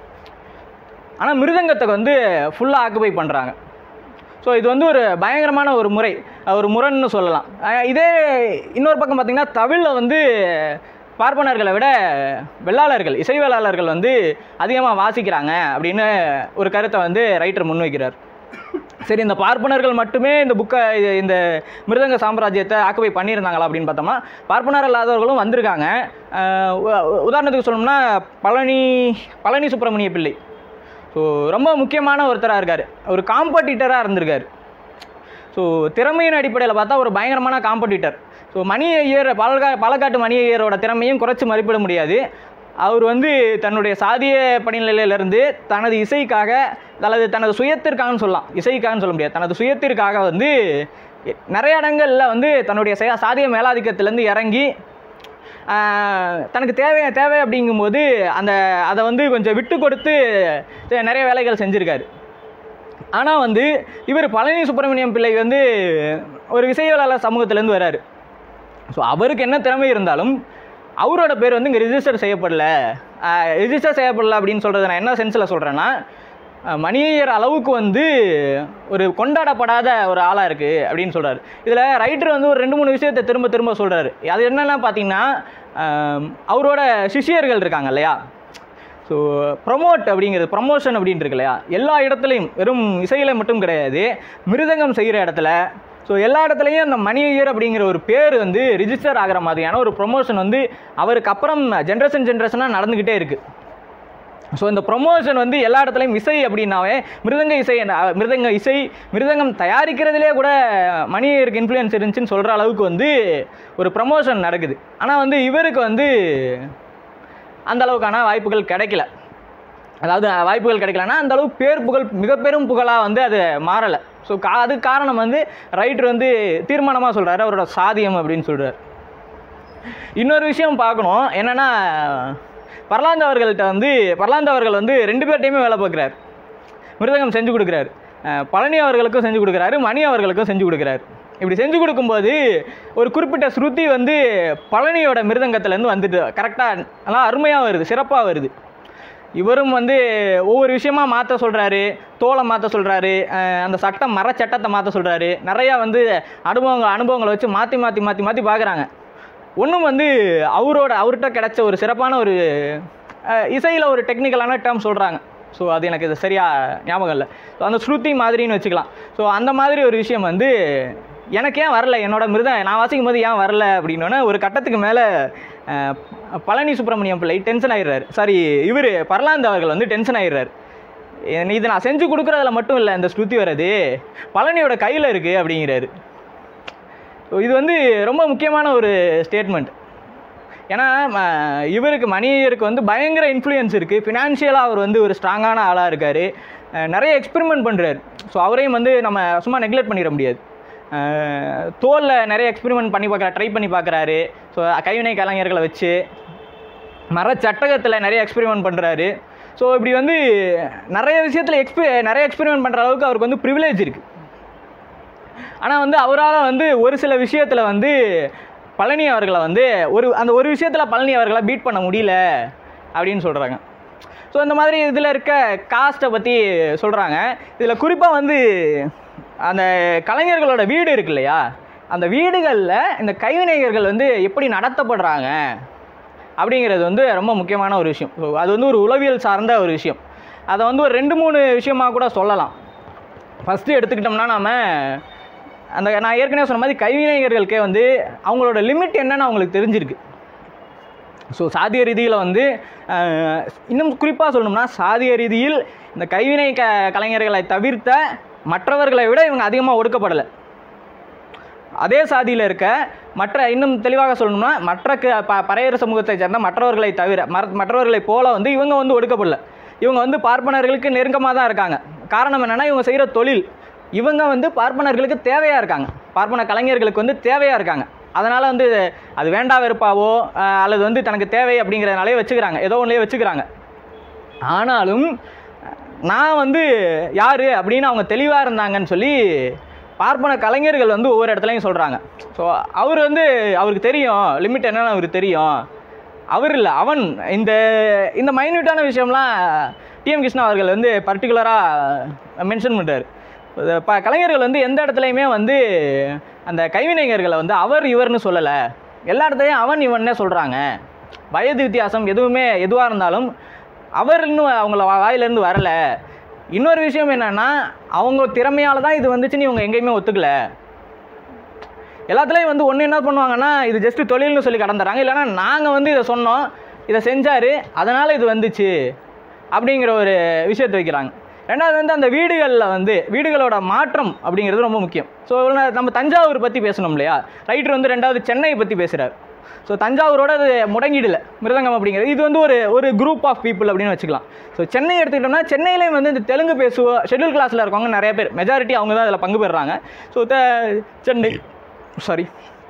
S1: ஆனால் மிருதங்கத்தை வந்து ஃபுல்லாக ஆக்குபை பண்ணுறாங்க ஸோ இது வந்து ஒரு பயங்கரமான ஒரு முறை அஹ் ஒரு முரண்னு சொல்லலாம் அஹ் இதே இன்னொரு பக்கம் பார்த்திங்கன்னா தமிழில் வந்து பார்ப்பனர்களை விட வெள்ளாளர்கள் இசை வேளாளர்கள் வந்து அதிகமாக வாசிக்கிறாங்க அப்படின்னு ஒரு கருத்தை வந்து ரைட்டர் முன்வைக்கிறார் சரி இந்த பார்ப்பனர்கள் மட்டுமே இந்த புக்கை இந்த மிருதங்க சாம்ராஜ்யத்தை ஆக்குபை பண்ணியிருந்தாங்களா அப்படின்னு பார்த்தோம்னா பார்ப்பனர் இல்லாதவர்களும் வந்திருக்காங்க அஹ் உ- உதாரணத்துக்கு சொல்லணும்னா பழனி பழனி சுப்பிரமணிய பிள்ளை ஸோ ரொம்ப முக்கியமான ஒருத்தராக இருக்கார் ஒரு காம்படிட்டராக இருந்திருக்காரு ஸோ திறமையின் அடிப்படையில் பார்த்தா ஒரு பயங்கரமான காம்படிட்டர் ஸோ மணி ஐயர் பாலக்கா பாலக்காட்டு மணி ஐயரோட திறமையும் குறைச்சி மதிப்பிட முடியாது அவர் வந்து தன்னுடைய சாதிய பணிநிலையிலிருந்து தனது இசைக்காக அல்லது தனது சுயத்திற்காகன்னு சொல்லலாம் இசைக்காகன்னு சொல்ல முடியாது தனது சுயத்திற்காக வந்து நிறைய இடங்களில் வந்து தன்னுடைய சா- சாதிய மேலாதிக்கத்திலேருந்து இறங்கி ஆஹ், தனக்கு தேவை தேவை அப்படிங்கும்போது அந்த அதை வந்து கொஞ்சம் விட்டு கொடுத்து சரி, நிறைய வேலைகள் செஞ்சுருக்காரு ஆனால் வந்து இவர் பழனி சுப்பிரமணியம் பிள்ளை வந்து ஒரு விசையாளர் சமூகத்திலேருந்து வராரு ஸோ அவருக்கு என்ன திறமை இருந்தாலும் அவரோட பேர் வந்து இங்கே ரிஜிஸ்டர் செய்யப்படல ரிஜிஸ்டர் செய்யப்படல அப்படின்னு சொல்கிறத நான் என்ன சென்ஸில் சொல்கிறேன்னா மணியர் அளவுக்கு வந்து ஒரு கொண்டாடப்படாத ஒரு ஆளாக இருக்குது அப்படின்னு சொல்கிறாரு இதில் ரைட்டர் வந்து ஒரு ரெண்டு மூணு விஷயத்தை திரும்ப திரும்ப சொல்கிறாரு அது என்னெல்லாம் பார்த்தீங்கன்னா ஆஹ், அவரோட சிஷியர்கள் இருக்காங்க இல்லையா ஸோ ப்ரொமோட் அப்படிங்கிறது ப்ரமோஷன் அப்படின்ட்டு இருக்கு இல்லையா எல்லா இடத்துலையும் வெறும் இசையில் மட்டும் கிடையாது மிருதங்கம் செய்கிற இடத்துல ஸோ எல்லா இடத்துலையும் அந்த மணி ஐயர் அப்படிங்கிற ஒரு பேர் வந்து ரிஜிஸ்டர் ஆகிற மாதிரியான ஒரு ப்ரொமோஷன் வந்து அவருக்கு அப்புறம் ஜென்ரேஷன் ஜென்ரேஷனாக நடந்துக்கிட்டே இருக்குது ஸோ இந்த ப்ரொமோஷன் வந்து எல்லா இடத்துலையும் இசை அப்படின்னாவே மிருதங்க இசை அஹ், மிருதங்க இசை மிருதங்கம் தயாரிக்கிறதுலே கூட மணியருக்கு இன்ஃப்ளூயன்ஸ் இருந்துச்சுன்னு சொல்கிற அளவுக்கு வந்து ஒரு ப்ரமோஷன் நடக்குது ஆனால் வந்து இவருக்கு வந்து அந்த அளவுக்கான வாய்ப்புகள் கிடைக்கல அதாவது அஹ், வாய்ப்புகள் கிடைக்கலன்னா அந்த அளவுக்கு பேர் புகழ் மிக பெரும் புகழாக வந்து அது மாறலை ஸோ கா அது காரணம் வந்து ரைட்டர் வந்து தீர்மானமாக சொல்கிறாரு அவரோட சாதியம் அப்படின்னு சொல்கிறார் இன்னொரு விஷயம் பார்க்கணும் என்னென்னா பரலாந்து அவர்கள்ட்ட வந்து பரலாந்து அவர்கள் வந்து ரெண்டு பேர்ட்டையுமே வேலை பார்க்குறாரு மிருதங்கம் செஞ்சு கொடுக்குறாரு அஹ் பழனி அவர்களுக்கும் செஞ்சு கொடுக்குறாரு மணி அவர்களுக்கும் செஞ்சு கொடுக்குறாரு இப்படி செஞ்சு கொடுக்கும்போது ஒரு குறிப்பிட்ட ஸ்ருதி வந்து பழனியோட மிருதங்கத்துலேருந்து வந்துட்டு கரெக்டாக நல்லா அருமையாக வருது சிறப்பாக வருது இவரும் வந்து ஒவ்வொரு விஷயமா மாற்ற சொல்கிறாரு தோலை மாற்ற சொல்கிறாரு அந்த சட்டம் மர சட்டத்தை மாற்ற சொல்கிறாரு நிறையா வந்து அனுபவங்கள் அனுபவங்களை வச்சு மாற்றி மாற்றி மாற்றி மாற்றி பார்க்குறாங்க ஒன்றும் வந்து அவரோட அவர்கிட்ட கிடைச்ச ஒரு சிறப்பான ஒரு இசையில் ஒரு டெக்னிக்கலான டேர்ம் சொல்கிறாங்க ஸோ அது எனக்கு இது சரியாக ஞாபகம் இல்லை ஸோ அந்த ஸ்ருதி மாதிரின்னு வச்சுக்கலாம் ஸோ அந்த மாதிரி ஒரு விஷயம் வந்து எனக்கு ஏன் வரல என்னோட மிருத நான் வாசிக்கும் போது ஏன் வரல அப்படின்னோடனே ஒரு கட்டத்துக்கு மேலே பழனி சுப்பிரமணியம் பிள்ளை டென்ஷன் ஆயிடுறாரு சாரி இவர் பரலாந்து அவர்கள் வந்து டென்ஷன் ஆயிடுறாரு என்ன- இது நான் செஞ்சு கொடுக்குறதுல மட்டும் இல்லை இந்த ஸ்ருதி வர்றது பழனியோட கையில் இருக்குது அப்படிங்கிறாரு ஸோ இது வந்து ரொம்ப முக்கியமான ஒரு ஸ்டேட்மெண்ட் ஏன்னா ம, இவருக்கு மணியருக்கு வந்து பயங்கர இன்ஃப்ளூயன்ஸ் இருக்குது ஃபினான்ஷியலாக அவர் வந்து ஒரு ஸ்ட்ராங்கான ஆளாக இருக்கார் நிறைய எக்ஸ்பெரிமெண்ட் பண்ணுறாரு ஸோ அவரையும் வந்து நம்ம சும்மா நெக்லெக்ட் பண்ணிட முடியாது தோலில் நிறைய எக்ஸ்பெரிமெண்ட் பண்ணி பார்க்குற ட்ரை பண்ணி பார்க்குறாரு ஸோ கைவினை கலைஞர்களை வச்சு மரச்சட்டகத்தில் நிறைய எக்ஸ்பெரிமெண்ட் பண்ணுறாரு ஸோ இப்படி வந்து நிறைய விஷயத்தில் எக்ஸ்பெ நிறைய எக்ஸ்பெரிமெண்ட் பண்ணுற அளவுக்கு அவருக்கு வந்து ப்ரிவிலேஜ் இருக்குது ஆனால் வந்து அவரால் வந்து ஒரு சில விஷயத்தில் வந்து பழனி அவர்களை வந்து ஒரு அந்த ஒரு விஷயத்தில் பழனி அவர்களை பீட் பண்ண முடியல அப்படின்னு சொல்கிறாங்க ஸோ இந்த மாதிரி இதில் இருக்க காஸ்ட்டை பற்றி சொல்கிறாங்க இதில் குறிப்பாக வந்து அந்த கலைஞர்களோட வீடு இருக்கு இல்லையா அந்த வீடுகளில் இந்த கைவினைஞர்கள் வந்து எப்படி நடத்தப்படுறாங்க அப்படிங்கிறது வந்து ரொம்ப முக்கியமான ஒரு விஷயம் ஸோ அது வந்து ஒரு உளவியல் சார்ந்த ஒரு விஷயம் அதை வந்து ஒரு ரெண்டு மூணு விஷயமாக கூட சொல்லலாம் ஃபஸ்ட்டு எடுத்துக்கிட்டோம்னா நாம அந்த நான் ஏற்கனவே சொன்ன மாதிரி கைவினைஞர்களுக்கே வந்து அவங்களோட லிமிட் என்னன்னு அவங்களுக்கு தெரிஞ்சிருக்கு ஸோ சாதிய ரீதியில் வந்து அஹ், இன்னும் குறிப்பாக சொல்லணும்னா சாதிய ரீதியில் இந்த கைவினை க கலைஞர்களை தவிர்த்த மற்றவர்களை விட இவங்க அதிகமாக ஒடுக்கப்படலை அதே சாதியில் இருக்க மற்ற இன்னும் தெளிவாக சொல்லணும்னா மற்ற க- ப பறையர் சமூகத்தை சேர்ந்த மற்றவர்களை தவிர மற மற்றவர்களை போல வந்து இவங்க வந்து ஒடுக்கப்படல இவங்க வந்து பார்ப்பனர்களுக்கு நெருக்கமாக தான் இருக்காங்க காரணம் என்னென்னா இவங்க செய்கிற தொழில் இவங்க வந்து பார்ப்பனர்களுக்கு தேவையாக இருக்காங்க பார்ப்பன கலைஞர்களுக்கு வந்து தேவையாக இருக்காங்க அதனால் வந்து அது வேண்டா வெறுப்பாவோ அஹ், அல்லது வந்து தனக்கு தேவை அப்படிங்கிறதுனாலே வச்சுக்கிறாங்க ஏதோ ஒன்றுலேயே வச்சுக்கிறாங்க ஆனாலும் நான் வந்து யார் அப்படின்னு அவங்க தெளிவாக இருந்தாங்கன்னு சொல்லி பார்ப்பன கலைஞர்கள் வந்து ஒவ்வொரு இடத்துலையும் சொல்கிறாங்க ஸோ அவர் வந்து அவருக்கு தெரியும் லிமிட் என்னன்னு அவருக்கு தெரியும் அவர் இல்லை அவன் இந்த இந்த மைன்யூட்டான விஷயம்லாம் டிஎம் கிருஷ்ணா அவர்கள் வந்து பர்டிகுலராக மென்ஷன் பண்ணுறாரு ப கலைஞர்கள் வந்து எந்த இடத்துலையுமே வந்து அந்த கைவினைஞர்களை வந்து அவர் இவர்னு சொல்லலை எல்லா இடத்துலையும் அவன் இவன்னே சொல்கிறாங்க வயது வித்தியாசம் எதுவுமே எதுவாக இருந்தாலும் அவர் இன்னும் அவங்கள வா- வாயிலேருந்து வரல இன்னொரு விஷயம் என்னன்னா அவங்க திறமையால தான் இது வந்துச்சுன்னு இவங்க எங்கேயுமே ஒத்துக்கல எல்லாத்துலேயும் வந்து ஒன்று என்ன பண்ணுவாங்கன்னா இது ஜஸ்ட் தொழில்னு சொல்லி கடந்துறாங்க இல்லைன்னா நாங்கள் வந்து இதை சொன்னோம் இதை செஞ்சார் அதனால் இது வந்துச்சு அப்படிங்கிற ஒரு விஷயத்தை வைக்கிறாங்க ரெண்டாவது வந்து அந்த வீடுகளில் வந்து வீடுகளோட மாற்றம் அப்படிங்கிறது ரொம்ப முக்கியம் ஸோ நம்ம தஞ்சாவூர் பற்றி பேசணும் இல்லையா ரைட்டர் வந்து ரெண்டாவது சென்னையை பற்றி பேசுகிறார் ஸோ தஞ்சாவூரோட அது முடங்கிடல மிருதங்கம் அப்படிங்கிறது இது வந்து ஒரு ஒரு குரூப் ஆஃப் பீப்புள் அப்படின்னு வச்சுக்கலாம் ஸோ சென்னை எடுத்துக்கிட்டோம்னா சென்னையிலேயும் வந்து இந்த தெலுங்கு பேசுவ ஷெட்யூல் கிளாஸில் இருக்கவங்க நிறைய பேர் மெஜாரிட்டி அவங்க தான் அதில் பங்கு பெறுறாங்க ஸோ சென்னை சாரி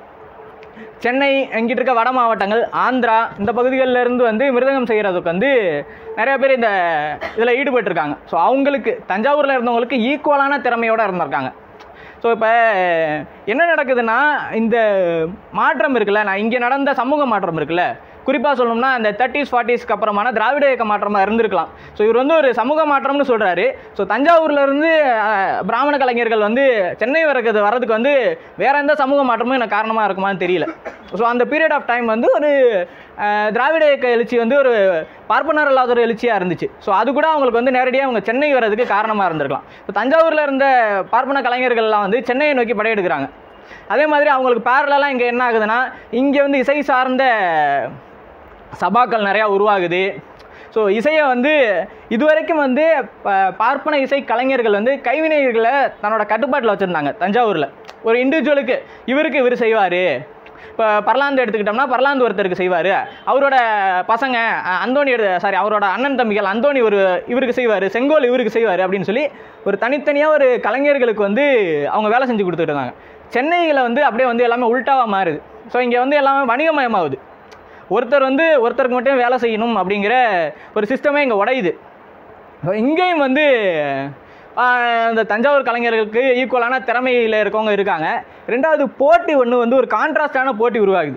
S1: சென்னை எங்கிட்ட இருக்க வட மாவட்டங்கள் ஆந்திரா இந்த பகுதிகளில் இருந்து வந்து மிருதங்கம் செய்கிறதுக்கு வந்து நிறைய பேர் இந்த இதில் ஈடுபட்டிருக்காங்க ஸோ அவங்களுக்கு தஞ்சாவூரில் இருந்தவங்களுக்கு ஈக்குவலான திறமையோடு இருந்திருக்காங்க ஸோ இப்போ என்ன நடக்குதுன்னா இந்த மாற்றம் இருக்குல்ல நான் இங்கே நடந்த சமூக மாற்றம் இருக்குல்ல குறிப்பாக சொல்லணும்னா இந்த தேர்ட்டிஸ் ஃபார்ட்டிஸ்க்கு அப்புறமான திராவிட இயக்க மாற்றமாக இருந்திருக்கலாம் ஸோ இவர் வந்து ஒரு சமூக மாற்றம்னு சொல்கிறாரு ஸோ தஞ்சாவூர்ல இருந்து அஹ், பிராமண கலைஞர்கள் வந்து சென்னை வரது வரதுக்கு வந்து வேற எந்த சமூக மாற்றமும் எனக்கு காரணமாக இருக்குமான்னு தெரியல ஸோ அந்த பீரியட் ஆஃப் டைம் வந்து ஒரு அஹ், திராவிட இயக்க எழுச்சி வந்து ஒரு பார்ப்பனர் இல்லாத ஒரு எழுச்சியாக இருந்துச்சு ஸோ அது கூட அவங்களுக்கு வந்து நேரடியாக அவங்க சென்னை வரதுக்கு காரணமாக இருந்திருக்கலாம் ஸோ தஞ்சாவூரில் இருந்த பார்ப்பன கலைஞர்கள்லாம் வந்து சென்னையை நோக்கி படையெடுக்கிறாங்க அதே மாதிரி அவங்களுக்கு பேரலாம் இங்கே என்ன ஆகுதுன்னா இங்கே வந்து இசை சார்ந்த சபாக்கள் நிறையா உருவாகுது ஸோ இசையை வந்து இதுவரைக்கும் வந்து ப- பார்ப்பன இசை கலைஞர்கள் வந்து கைவினைகளை தன்னோட கட்டுப்பாட்டில் வச்சுருந்தாங்க தஞ்சாவூரில் ஒரு இண்டிவிஜுவலுக்கு இவருக்கு இவர் செய்வார் இப்போ பர்லாந்து எடுத்துக்கிட்டோம்னா பர்லாந்து ஒருத்தருக்கு செய்வார் அவரோட பசங்க அஹ், அந்தோணி எடு சாரி அவரோட அண்ணன் தம்பிகள் அந்தோணி ஒரு இவருக்கு செய்வார் செங்கோல் இவருக்கு செய்வார் அப்படின்னு சொல்லி ஒரு தனித்தனியாக ஒரு கலைஞர்களுக்கு வந்து அவங்க வேலை செஞ்சு கொடுத்துட்டு இருந்தாங்க சென்னையில் வந்து அப்படியே வந்து எல்லாமே உல்ட்டாவாக மாறுது ஸோ இங்கே வந்து எல்லாமே வணிகமயமாகுது ஒருத்தர் வந்து ஒருத்தருக்கு மட்டும் வேலை செய்யணும் அப்படிங்கிற ஒரு சிஸ்டமே இங்கே உடையுது ஸோ இங்கேயும் வந்து ஆஹ், இந்த தஞ்சாவூர் கலைஞர்களுக்கு ஈக்குவலான திறமையில் இருக்கவங்க இருக்காங்க ரெண்டாவது போட்டி ஒன்று வந்து ஒரு கான்ட்ராஸ்டான போட்டி உருவாகுது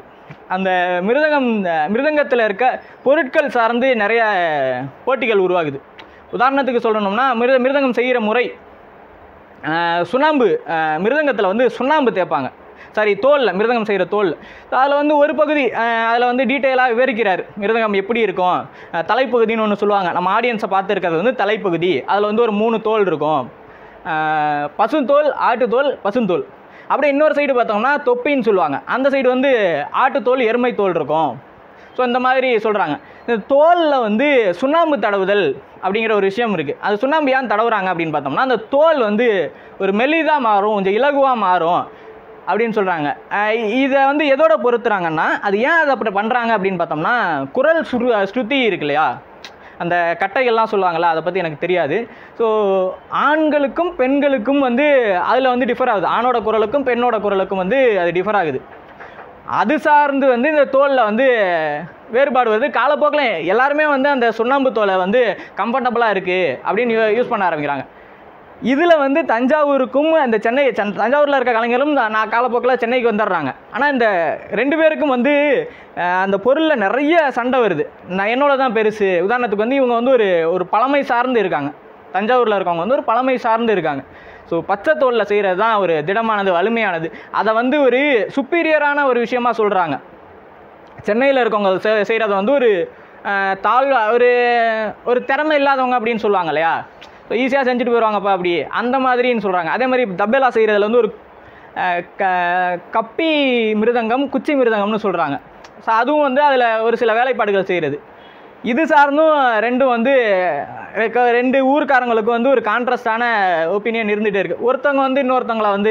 S1: அந்த மிருதங்கம் மிருதங்கத்தில் இருக்க பொருட்கள் சார்ந்து நிறைய போட்டிகள் உருவாகுது உதாரணத்துக்கு சொல்லணும்னா மிருத மிருதங்கம் செய்கிற முறை ஆஹ் சுண்ணாம்பு மிருதங்கத்தில் வந்து சுண்ணாம்பு தேய்ப்பாங்க சாரி தோலில் மிருதங்கம் செய்கிற தோல் அதில் வந்து ஒரு பகுதி அதில் வந்து டீட்டெயிலாக விவரிக்கிறார் மிருதங்கம் எப்படி இருக்கும் ஆஹ் தலைப்பகுதின்னு ஒன்று சொல்லுவாங்க நம்ம ஆடியன்ஸை பார்த்துருக்கிறது வந்து தலைப்பகுதி அதில் வந்து ஒரு மூணு தோல் இருக்கும் ஆஹ் பசுந்தோல் ஆட்டுத்தோல் பசுந்தோல் அப்படியே இன்னொரு சைடு பார்த்தோம்னா தொப்பின்னு சொல்லுவாங்க அந்த சைடு வந்து ஆட்டுத்தோல் எருமை தோல் இருக்கும் ஸோ இந்த மாதிரி சொல்கிறாங்க இந்த தோலில் வந்து சுண்ணாம்பு தடவுதல் அப்படிங்கிற ஒரு விஷயம் இருக்குது அது சுண்ணாம்பு ஏன் தடவுறாங்க அப்படின்னு பார்த்தோம்னா அந்த தோல் வந்து ஒரு மெலிதாக மாறும் கொஞ்சம் இலகுவாக மாறும் அப்படின்னு சொல்கிறாங்க இதை வந்து எதோட பொறுத்துறாங்கன்னா அது ஏன் அதை அப்படி பண்ணுறாங்க அப்படின்னு பார்த்தோம்னா குரல் சுரு ஸ்ருதி இருக்கு இல்லையா அந்த கட்டைகள்லாம் சொல்லுவாங்கள்ல அதை பற்றி எனக்கு தெரியாது ஸோ ஆண்களுக்கும் பெண்களுக்கும் வந்து அதில் வந்து டிஃபர் ஆகுது ஆணோட குரலுக்கும் பெண்ணோட குரலுக்கும் வந்து அது டிஃபர் ஆகுது அது சார்ந்து வந்து இந்த தோலில் வந்து வேறுபாடு வருது காலப்போக்கில் எல்லாருமே வந்து அந்த சுண்ணாம்பு தோலை வந்து கம்ஃபர்டபுளாக இருக்குது அப்படின்னு யூஸ் பண்ண ஆரம்பிக்கிறாங்க இதில் வந்து தஞ்சாவூருக்கும் அந்த சென்னை சென் தஞ்சாவூரில் இருக்க கலைஞரும் நான் நான் காலப்போக்கில் சென்னைக்கு வந்துடுறாங்க ஆனால் இந்த ரெண்டு பேருக்கும் வந்து அஹ், அந்த பொருளில் நிறைய சண்டை வருது நான் என்னோட தான் பெருசு உதாரணத்துக்கு வந்து இவங்க வந்து ஒரு ஒரு பழமை சார்ந்து இருக்காங்க தஞ்சாவூரில் இருக்கவங்க வந்து ஒரு பழமை சார்ந்து இருக்காங்க ஸோ பச்சை தோலில் செய்கிறது தான் ஒரு திடமானது வலிமையானது அதை வந்து ஒரு சுப்பீரியரான ஒரு விஷயமா சொல்கிறாங்க சென்னையில் இருக்கவங்க செ- செய்கிறத வந்து ஒரு அஹ், தாழ் ஒரு ஒரு திறமை இல்லாதவங்க அப்படின்னு சொல்லுவாங்க இல்லையா ஸோ ஈஸியாக செஞ்சுட்டு போயிடுவாங்கப்பா அப்படி அந்த மாதிரின்னு சொல்கிறாங்க அதே மாதிரி தபேலா செய்கிறதுல வந்து ஒரு அஹ், க கப்பி மிருதங்கம் குச்சி மிருதங்கம்னு சொல்கிறாங்க ஸோ அதுவும் வந்து அதில் ஒரு சில வேலைப்பாடுகள் செய்கிறது இது சார்ந்தும் ரெண்டும் வந்து ரெக்க- ரெண்டு ஊர்க்காரங்களுக்கு வந்து ஒரு கான்ட்ராஸ்டான ஒப்பீனியன் இருந்துகிட்டே இருக்குது ஒருத்தவங்க வந்து இன்னொருத்தவங்கள வந்து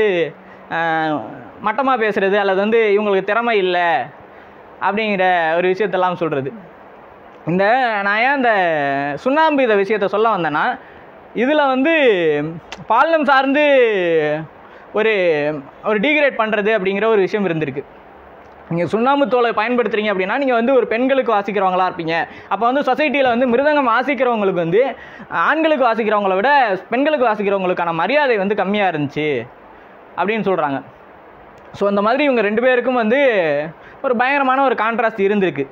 S1: மட்டமாக பேசுகிறது அல்லது வந்து இவங்களுக்கு திறமை இல்லை அப்படிங்கிற ஒரு விஷயத்தெல்லாம் சொல்கிறது இந்த நான் ஏன் இந்த சுண்ணாம்பு இதை விஷயத்த சொல்ல வந்தேன்னா இதில் வந்து பாலினம் சார்ந்து ஒரு ஒரு டீக்ரேட் பண்ணுறது அப்படிங்கிற ஒரு விஷயம் இருந்திருக்கு நீங்கள் சுண்ணாம்பு தோலை பயன்படுத்துறீங்க அப்படின்னா நீங்கள் வந்து ஒரு பெண்களுக்கு வாசிக்கிறவங்களா இருப்பீங்க அப்போ வந்து சொசைட்டியில் வந்து மிருதங்கம் வாசிக்கிறவங்களுக்கு வந்து ஆண்களுக்கு வாசிக்கிறவங்கள விட பெண்களுக்கு வாசிக்கிறவங்களுக்கான மரியாதை வந்து கம்மியாக இருந்துச்சு அப்படின்னு சொல்கிறாங்க ஸோ அந்த மாதிரி இவங்க ரெண்டு பேருக்கும் வந்து ஒரு பயங்கரமான ஒரு கான்ட்ராஸ்ட் இருந்திருக்கு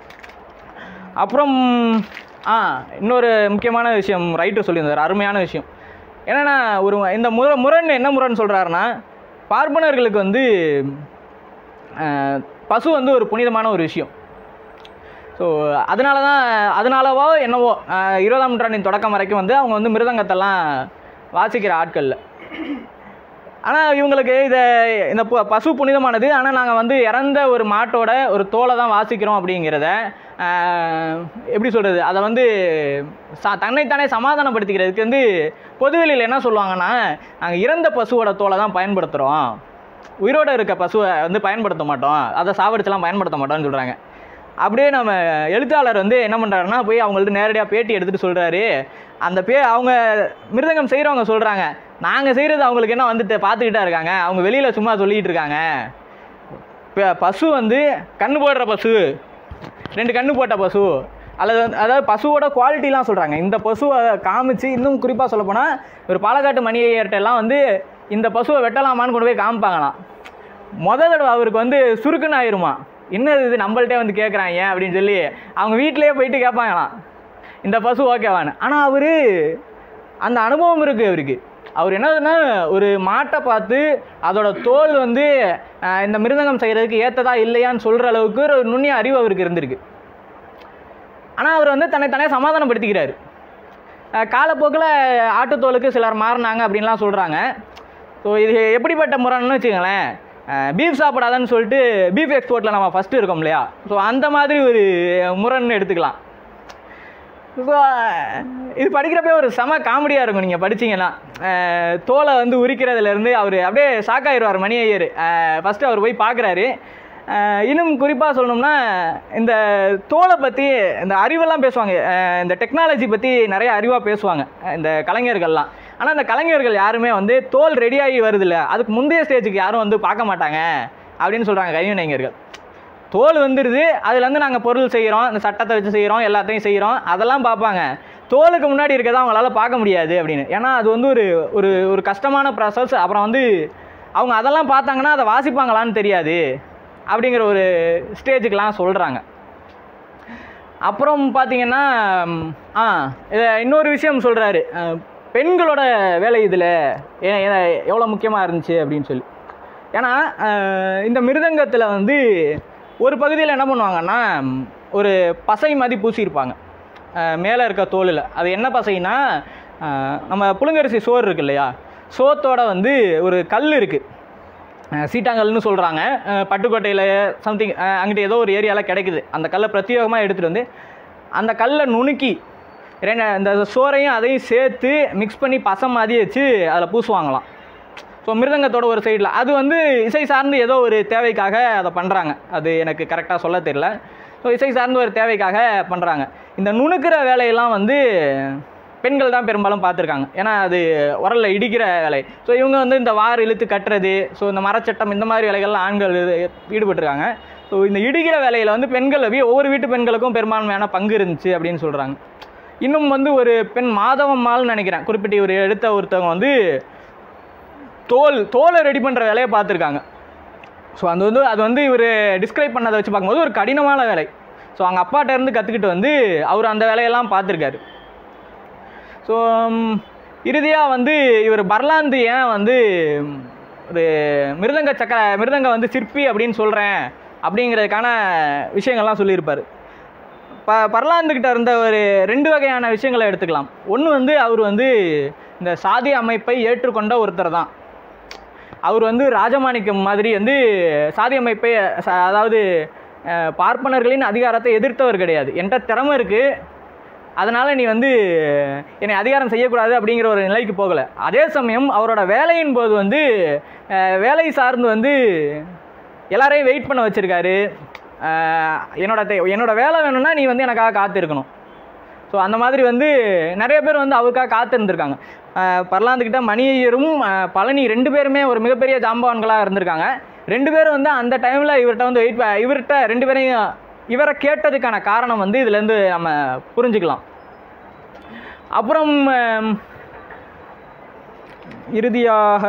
S1: அப்புறம் ஆ இன்னொரு முக்கியமான விஷயம் ரைட்டர் சொல்லியிருந்தார் அருமையான விஷயம் என்னென்னா ஒரு இந்த முர முரண் என்ன முரண் சொல்கிறாருன்னா பார்ப்பனர்களுக்கு வந்து அஹ், பசு வந்து ஒரு புனிதமான ஒரு விஷயம் ஸோ அதனால தான் அதனாலவோ என்னவோ அஹ், இருபதாம் நூற்றாண்டின் தொடக்கம் வரைக்கும் வந்து அவங்க வந்து மிருதங்கத்தெல்லாம் வாசிக்கிற ஆட்களில் ஆனால் இவங்களுக்கு இதை இந்த பு- பசு புனிதமானது ஆனால் நாங்கள் வந்து இறந்த ஒரு மாட்டோட ஒரு தோலை தான் வாசிக்கிறோம் அப்படிங்கிறத ஆஹ், எப்படி சொல்கிறது அதை வந்து சா தன்னைத்தானே சமாதானப்படுத்திக்கிறதுக்கு வந்து பொதுவெளியில் என்ன சொல்லுவாங்கன்னா நாங்கள் இறந்த பசுவோட தோலை தான் பயன்படுத்துகிறோம் உயிரோட இருக்க பசுவை வந்து பயன்படுத்த மாட்டோம் அதை சாவடிச்செல்லாம் பயன்படுத்த மாட்டோம்னு சொல்கிறாங்க அப்படியே நம்ம எழுத்தாளர் வந்து என்ன பண்ணுறாருன்னா போய் அவங்கள்ட்ட நேரடியாக பேட்டி எடுத்துகிட்டு சொல்கிறாரு அந்த பே அவங்க மிருதங்கம் செய்கிறவங்க சொல்கிறாங்க நாங்கள் செய்கிறது அவங்களுக்கு என்ன வந்துட்டு பார்த்துக்கிட்டா இருக்காங்க அவங்க வெளியில் சும்மா சொல்லிக்கிட்டு இருக்காங்க ப- பசு வந்து கண்ணு போடுற பசு ரெண்டு கண்ணு போட்ட பசு அல்லது வந்து- அதாவது பசுவோட குவாலிட்டிலாம் சொல்கிறாங்க இந்த பசுவை காமிச்சு இன்னும் குறிப்பாக சொல்லப்போனால் ஒரு பாலக்காட்டு மணியர்கிட்ட எல்லாம் வந்து இந்த பசுவை வெட்டலாமான்னு கொண்டு போய் காமிப்பாங்களாம் முத தடவை அவருக்கு வந்து சுருக்குன்னு ஆயிருமா என்னது இது நம்மள்ட்டே வந்து கேட்குறாங்க அப்படின்னு சொல்லி அவங்க வீட்டிலேயே போயிட்டு கேட்பாங்களாம் இந்த பசு ஓகேவான்னு ஆனால் அவர் அந்த அனுபவம் இருக்குது அவருக்கு அவர் என்னதுன்னா ஒரு மாட்டை பார்த்து அதோட தோல் வந்து அஹ், இந்த மிருதங்கம் செய்கிறதுக்கு ஏற்றதா இல்லையான்னு சொல்கிற அளவுக்கு ஒரு நுண்ணிய அறிவு அவருக்கு இருந்திருக்கு ஆனால் அவர் வந்து தன்னை தானே சமாதானப்படுத்திக்கிறாரு அஹ், காலப்போக்கில் ஆட்டுத்தோலுக்கு சிலர் மாறினாங்க அப்படின்லாம் சொல்கிறாங்க ஸோ இது எப்படிப்பட்ட முரண்னு வச்சுக்கோங்களேன் பீஃப் சாப்பிடாதன்னு சொல்லிட்டு பீஃப் எக்ஸ்போர்ட்டில் நம்ம ஃபஸ்ட்டு இருக்கோம் இல்லையா ஸோ அந்த மாதிரி ஒரு முரண்னு எடுத்துக்கலாம் ஸோ இது படிக்கிறப்பே ஒரு செம காமெடியாக இருக்கும் நீங்கள் படிச்சீங்கன்னா அஹ், தோலை வந்து உரிக்கிறதுலேருந்து அவர் அப்படியே ஷாக்காயிருவார் மணி ஐயர் ஃபஸ்ட்டு அவர் போய் பார்க்குறாரு இன்னும் குறிப்பாக சொல்லணும்னா இந்த தோலை பற்றி இந்த அறிவெல்லாம் பேசுவாங்க அஹ், இந்த டெக்னாலஜி பற்றி நிறைய அறிவாக பேசுவாங்க அஹ், இந்த கலைஞர்கள்லாம் ஆனால் இந்த கலைஞர்கள் யாருமே வந்து தோல் ரெடியாகி வருதில்ல அதுக்கு முந்தைய ஸ்டேஜுக்கு யாரும் வந்து பார்க்க மாட்டாங்க அப்படின்னு சொல்கிறாங்க கைவினைஞர்கள் தோல் வந்துடுது அதுலேருந்து நாங்கள் பொருள் செய்கிறோம் இந்த சட்டத்தை வச்சு செய்கிறோம் எல்லாத்தையும் செய்கிறோம் அதெல்லாம் பார்ப்பாங்க தோலுக்கு முன்னாடி இருக்கதை அவங்களால பார்க்க முடியாது அப்படின்னு ஏன்னா அது வந்து ஒரு ஒரு ஒரு கஷ்டமான ப்ராசஸ் அப்புறம் வந்து அவங்க அதெல்லாம் பார்த்தாங்கன்னா அதை வாசிப்பாங்களான்னு தெரியாது அப்படிங்கிற ஒரு ஸ்டேஜுக்கெலாம் சொல்கிறாங்க அப்புறம் பார்த்தீங்கன்னா ம், ஆ இத இன்னொரு விஷயம் சொல்கிறாரு பெண்களோட வேலை இதில் எவ்வளோ முக்கியமாக இருந்துச்சு அப்படின்னு சொல்லி ஏன்னா அஹ், இந்த மிருதங்கத்தில் வந்து ஒரு பகுதியில் என்ன பண்ணுவாங்கன்னா ம், ஒரு பசை மாதிரி பூசியிருப்பாங்க மேலே இருக்க தோலில் அது என்ன பசைன்னா அஹ், நம்ம புழுங்கரிசி சோறு இருக்கு இல்லையா சோத்தோட வந்து ஒரு கல் இருக்குது அஹ் சீட்டாங்கல்னு சொல்கிறாங்க பட்டுக்கோட்டையில் சம்திங் அங்கிட்டு ஏதோ ஒரு ஏரியாவில் கிடைக்குது அந்த கல்லை பிரத்யேகமாக எடுத்துகிட்டு வந்து அந்த கல்லை நுணுக்கி ரெண்டு அந்த சோறையும் அதையும் சேர்த்து மிக்ஸ் பண்ணி பசம் மாதிரி வச்சு அதில் பூசுவாங்களாம் ஸோ மிருதங்கத்தோட ஒரு சைடில் அது வந்து இசை சார்ந்து ஏதோ ஒரு தேவைக்காக அதை பண்ணுறாங்க அது எனக்கு கரெக்டாக சொல்ல தெரியல ஸோ இசை சார்ந்த ஒரு தேவைக்காக பண்ணுறாங்க இந்த நுணுக்கிற வேலையெல்லாம் வந்து பெண்கள் தான் பெரும்பாலும் பார்த்துருக்காங்க ஏன்னா அது உரல்ல இடிக்கிற வேலை ஸோ இவங்க வந்து இந்த வார் இழுத்து கட்டுறது ஸோ இந்த மரச்சட்டம் இந்த மாதிரி வேலைகள்லாம் ஆண்கள் இது ஈடுபட்டிருக்காங்க ஸோ இந்த இடிக்கிற வேலையில் வந்து பெண்கள் வீ- ஒவ்வொரு வீட்டு பெண்களுக்கும் பெரும்பான்மையான பங்கு இருந்துச்சு அப்படின்னு சொல்கிறாங்க இன்னும் வந்து ஒரு பெண் மாதவம்மாள்னு நினைக்கிறேன் குறிப்பிட்ட ஒரு எடுத்த ஒருத்தவங்க வந்து தோல் தோலை ரெடி பண்ணுற வேலையை பார்த்துருக்காங்க ஸோ அது வந்து அது வந்து இவர் டிஸ்கிரைப் பண்ணதை வச்சு பார்க்கும்போது ஒரு கடினமான வேலை ஸோ அவங்க அப்பாட்ட இருந்து கற்றுக்கிட்டு வந்து அவர் அந்த வேலையெல்லாம் பார்த்துருக்காரு ஸோ இறுதியாக வந்து இவர் பர்லாந்து ஏன் வந்து ம், ஒரு மிருதங்க சக்கர மிருதங்க வந்து சிற்பி அப்படின்னு சொல்கிறேன் அப்படிங்கிறதுக்கான விஷயங்கள்லாம் சொல்லியிருப்பார் ப பர்லாந்துக்கிட்ட இருந்த ஒரு ரெண்டு வகையான விஷயங்களை எடுத்துக்கலாம் ஒன்று வந்து அவர் வந்து இந்த சாதி அமைப்பை ஏற்றுக்கொண்ட ஒருத்தர் தான் அவர் வந்து ராஜமாணிக்கம் மாதிரி வந்து சாதி அமைப்பை ச- அதாவது அஹ், பார்ப்பனர்களின் அதிகாரத்தை எதிர்த்தவர் கிடையாது என்கிட்ட திறமை இருக்குது அதனால் நீ வந்து என்னை அதிகாரம் செய்யக்கூடாது அப்படிங்கிற ஒரு நிலைக்கு போகலை அதே சமயம் அவரோட வேலையின் போது வந்து அஹ், வேலை சார்ந்து வந்து எல்லாரையும் வெயிட் பண்ண வச்சுருக்காரு என்னோட தே என்னோட வேலை வேணும்னா நீ வந்து எனக்காக காத்திருக்கணும் ஸோ அந்த மாதிரி வந்து நிறைய பேர் வந்து அவருக்காக காத்திருந்திருக்காங்க அஹ் பர்லாந்துக்கிட்ட மணியரும் அஹ் பழனி ரெண்டு பேருமே ஒரு மிகப்பெரிய ஜாம்பவான்களாக இருந்திருக்காங்க ரெண்டு பேரும் வந்து அந்த டைமில் இவர்கிட்ட வந்து வெயிட் இவர்கிட்ட ரெண்டு பேரையும் இவரை கேட்டதுக்கான காரணம் வந்து இதுலேருந்து நம்ம புரிஞ்சுக்கலாம் அப்புறம் அஹ், இறுதியாக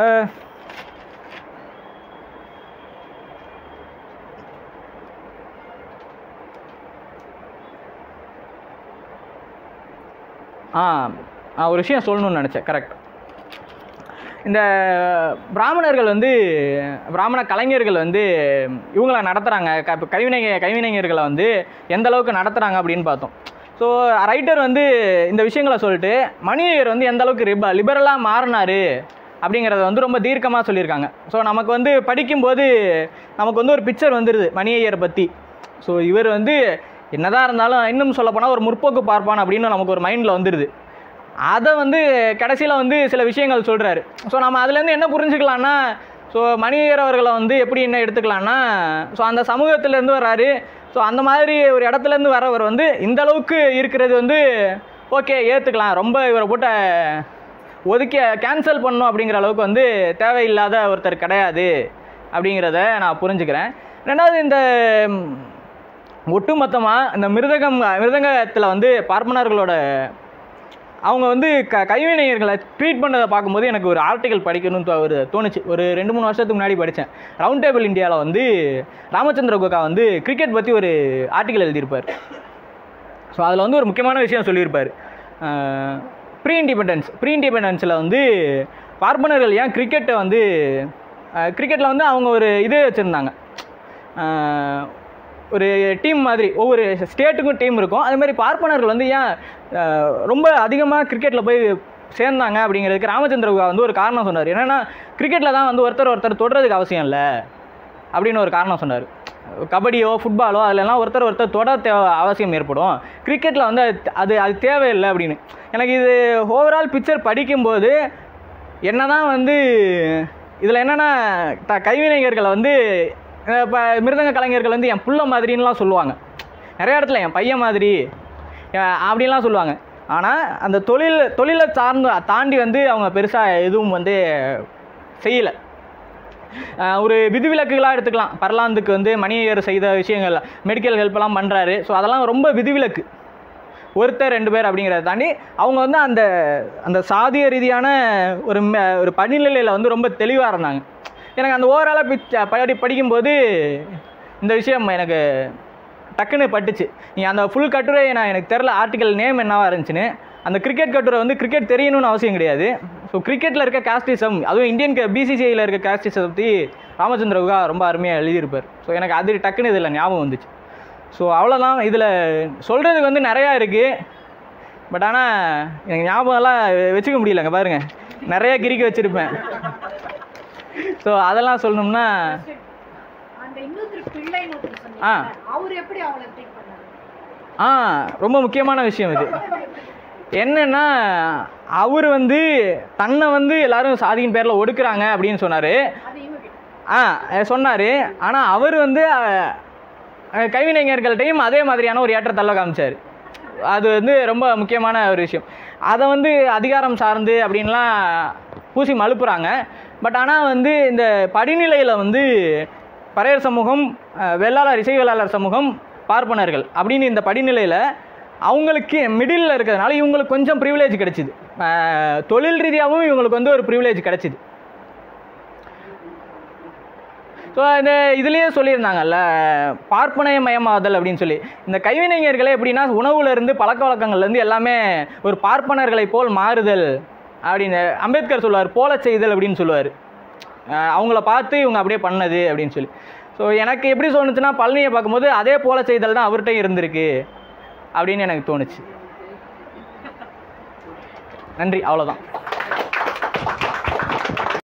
S1: ஆ ஆ, ஒரு விஷயம் சொல்லணும்னு நினச்சேன் கரெக்ட் இந்த பிராமணர்கள் வந்து பிராமண கலைஞர்கள் வந்து இவங்கள நடத்துகிறாங்க க இப்போ கைவினை கைவினைஞர்களை வந்து எந்த அளவுக்கு நடத்துகிறாங்க அப்படின்னு பார்த்தோம் ஸோ ரைட்டர் வந்து இந்த விஷயங்களை சொல்லிட்டு மணியர் வந்து எந்த அளவுக்கு லிப லிபரலாக மாறினாரு அப்படிங்கிறத வந்து ரொம்ப தீர்க்கமாக சொல்லியிருக்காங்க ஸோ நமக்கு வந்து படிக்கும்போது நமக்கு வந்து ஒரு பிக்சர் வந்துடுது மணியையரை பற்றி ஸோ இவர் வந்து என்னதான் இருந்தாலும் இன்னும் சொல்லப்போனால் ஒரு முற்போக்கு பார்ப்பான் அப்படின்னு நமக்கு ஒரு மைண்டில் வந்துடுது அதை வந்து கடைசியில் வந்து சில விஷயங்கள் சொல்கிறாரு ஸோ நம்ம அதுலேருந்து என்ன புரிஞ்சுக்கலாம்னா ஸோ மணியர் அவர்களை வந்து எப்படி என்ன எடுத்துக்கலாம்னா ஸோ அந்த சமூகத்திலேருந்து வர்றாரு ஸோ அந்த மாதிரி ஒரு இடத்துலேருந்து வரவர் வந்து இந்த அளவுக்கு இருக்கிறது வந்து ஓகே ஏற்றுக்கலாம் ரொம்ப இவரை போட்ட ஒதுக்கி கேன்சல் பண்ணணும் அப்படிங்கிற அளவுக்கு வந்து தேவையில்லாத ஒருத்தர் கிடையாது அப்படிங்கிறத நான் புரிஞ்சுக்கிறேன் ரெண்டாவது இந்த ம், ஒட்டுமொத்தமாக இந்த மிருதகம் மிருதங்கத்தில் வந்து பார்ப்பனர்களோட அவங்க வந்து க கைவினைஞர்களை ட்ரீட் பண்ணதை பார்க்கும்போது எனக்கு ஒரு ஆர்டிக்கல் படிக்கணும்னு தோ- ஒரு தோணுச்சு ஒரு ரெண்டு மூணு வருஷத்துக்கு முன்னாடி படித்தேன் ரவுண்ட் டேபிள் இந்தியாவில் வந்து ராமச்சந்திர கோகா வந்து கிரிக்கெட் பற்றி ஒரு ஆர்டிக்கல் எழுதியிருப்பார் ஸோ அதில் வந்து ஒரு முக்கியமான விஷயம் சொல்லியிருப்பார் ப்ரீ இண்டிபெண்டன்ஸ் ப்ரீ இண்டிபெண்டன்ஸில் வந்து பார்ப்பனர்கள் ஏன் கிரிக்கெட்டை வந்து கிரிக்கெட்டில் வந்து அவங்க ஒரு இது வச்சுருந்தாங்க ஒரு டீம் மாதிரி ஒவ்வொரு ஸ்டேட்டுக்கும் டீம் இருக்கும் அது மாதிரி பார்ப்பனர்கள் வந்து ஏன் அஹ், ரொம்ப அதிகமாக கிரிக்கெட்டில் போய் சேர்ந்தாங்க அப்படிங்கிறதுக்கு ராமச்சந்திர குஹா வந்து ஒரு காரணம் சொன்னார் என்னென்னா கிரிக்கெட்டில் தான் வந்து ஒருத்தர் ஒருத்தர் தொடுறதுக்கு அவசியம் இல்லை அப்படின்னு ஒரு காரணம் சொன்னார் கபடியோ ஃபுட்பாலோ அதிலெல்லாம் ஒருத்தர் ஒருத்தர் தொட தே அவசியம் ஏற்படும் கிரிக்கெட்டில் வந்து அது அது அது தேவையில்லை அப்படின்னு எனக்கு இது ஓவரால் பிக்சர் படிக்கும்போது என்னதான் வந்து இதில் என்னென்னா த கைவினைஞர்களை வந்து இப்போ மிருதங்க கலைஞர்கள் வந்து என் புள்ள மாதிரின்லாம் சொல்லுவாங்க நிறைய இடத்துல என் பையன் மாதிரி அஹ் அப்படின்லாம் சொல்லுவாங்க ஆனால் அந்த தொழில் தொழிலை சார்ந்து தாண்டி வந்து அவங்க பெருசாக எதுவும் வந்து செய்யலை அஹ் ஒரு விதிவிலக்குகளாக எடுத்துக்கலாம் பர்லாந்துக்கு வந்து மணியர் செய்த விஷயங்கள் மெடிக்கல் ஹெல்ப்லாம் பண்ணுறாரு ஸோ அதெல்லாம் ரொம்ப விதிவிலக்கு ஒருத்தர் ரெண்டு பேர் அப்படிங்கிறத தாண்டி அவங்க வந்து அந்த அந்த சாதிய ரீதியான ஒரு ம- ஒரு படிநிலையில் வந்து ரொம்ப தெளிவாக இருந்தாங்க எனக்கு அந்த ஓவராலாக பிச் படி படிக்கும்போது இந்த விஷயம் எனக்கு டக்குன்னு பட்டுச்சு நீ அந்த ஃபுல் கட்டுரை நான் எனக்கு தெரில ஆர்டிக்கல் நேம் என்னவா இருந்துச்சுன்னு அந்த கிரிக்கெட் கட்டுரை வந்து கிரிக்கெட் தெரியணும்னு அவசியம் கிடையாது ஸோ கிரிக்கெட்டில் இருக்க காஸ்டிசம் அதுவும் இந்தியன் பிசிசிஐயில் இருக்க காஸ்டிசம் பற்றி ராமச்சந்திர குகா ரொம்ப அருமையாக எழுதியிருப்பார் ஸோ எனக்கு அது டக்குன்னு இதில் ஞாபகம் வந்துச்சு ஸோ அவ்வளோதான் இதில் சொல்கிறதுக்கு வந்து நிறையா இருக்குது பட் ஆனால் எனக்கு ஞாபகம்லாம் வச்சுக்க முடியலங்க பாருங்கள் நிறைய கிரிக்க வச்சுருப்பேன் ஸோ அதெல்லாம் சொல்லணும்னா
S2: அந்த இன்னொருத்தர் பிள்ளைன்னு ஒருத்தர்
S1: ஆ.
S2: சொன்னீங்க அவர் எப்படி அவங்கள ட்ரீட் பண்ணாரு
S1: ஆ ரொம்ப முக்கியமான விஷயம் இது என்னன்னா அவர் வந்து தன்னை வந்து எல்லாரும் சாதியின் பேரில் ஒடுக்குறாங்க அப்படின்னு சொன்னார்
S2: அது இவங்க கிட்ட
S1: ஆ சொன்னார் ஆனால் அவர் வந்து அஹ், அஹ், கைவினைஞர்கள்ட்டையும் அதே மாதிரியான ஒரு ஏற்றத்தள்ள காமிச்சார் அது வந்து ரொம்ப முக்கியமான ஒரு விஷயம் அதை வந்து அதிகாரம் சார்ந்து அப்படின்லாம் பூசி மழுப்புறாங்க பட் ஆனால் வந்து இந்த படிநிலையில் வந்து பறையர் சமூகம் அஹ், வெள்ளாளர் இசை வெள்ளாளர் சமூகம் பார்ப்பனர்கள் அப்படின்னு இந்த படிநிலையில் அவங்களுக்கு மிடில் இருக்கிறதுனால இவங்களுக்கு கொஞ்சம் ப்ரிவிலேஜ் கிடைச்சிது அஹ், தொழில் ரீதியாகவும் இவங்களுக்கு வந்து ஒரு ப்ரிவிலேஜ் கிடைச்சிது ஸோ இந்த இதுலேயே சொல்லியிருந்தாங்கல்ல பார்ப்பனமயமாதல் அப்படின்னு சொல்லி இந்த கைவினைஞர்களே எப்படின்னா உணவுல இருந்து பழக்க வழக்கங்கள்லேருந்து எல்லாமே ஒரு பார்ப்பனர்களைப் போல் மாறுதல் அப்படின்னு அம்பேத்கர் சொல்லுவார் போல செய்தல் அப்படின்னு சொல்லுவார் அவங்கள பார்த்து இவங்க அப்படியே பண்ணது அப்படின்னு சொல்லி ஸோ எனக்கு எப்படி தோணுச்சுன்னா பழனியை பார்க்கும்போது அதே போல செய்தல் தான் அவர்கிட்ட இருந்திருக்கு அப்படின்னு எனக்கு தோணுச்சு நன்றி அவ்வளோதான்